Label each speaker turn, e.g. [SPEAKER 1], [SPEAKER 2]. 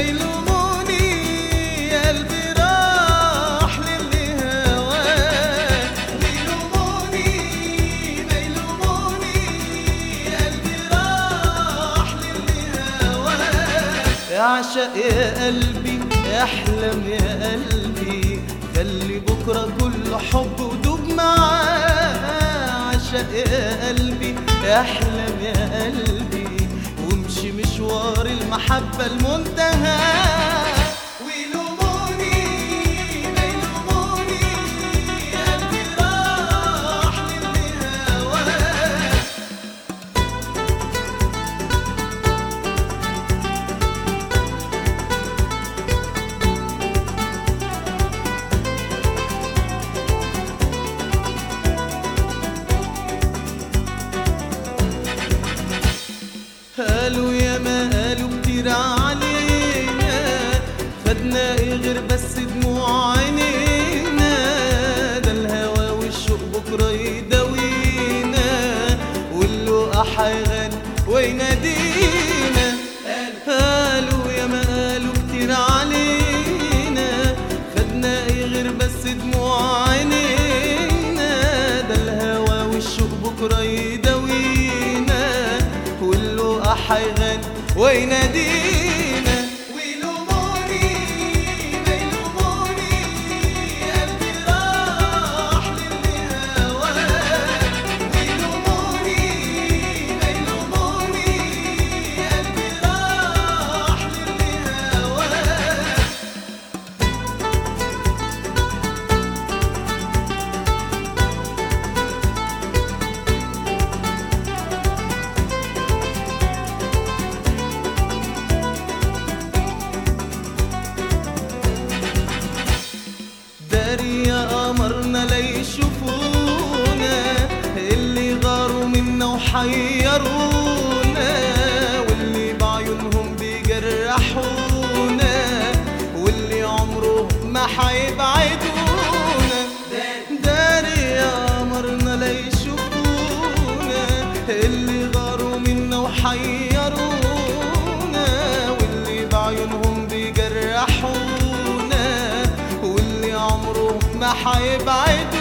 [SPEAKER 1] يلوموني قلبي راح للي هواه ويلوموني ما يلوموني قلبي راح للي هواه اعشق يا قلبي احلم يا قلبي خلي بكره كله حب ودوب معاه عشق يا قلبي احلم يا قلبي وامشي مشوار المحبة المنتهى ويلوموني ما يلوموني قلبي راح للي هواه قالوا يا ما قالوا كتير علينا خدنا ايه غير بس دموع عينينا ده الهوى والشوق بكره يداوينا واللقا حيغني وينادينا قالوا يا ما قالوا كتير علينا خدنا ايه غير بس دموع عينينا ده الهوى والشوق بكره يداوينا واللقا حيغني وينادينا ويلوموني ما يلوموني قلبي راح للي هواه ويلوموني ما يلوموني قلبي راح للي هواه داري يا قمرنا ليشوفونا اللي غاروا منا وحيرونا واللي بعيونهم بيجرحونا واللي عمره ما حيبعدونا داري يا قمرنا ليشوفونا اللي غاروا منا وحيرونا واللي بعيونهم بيجرحونا واللي عمره ما حيبعد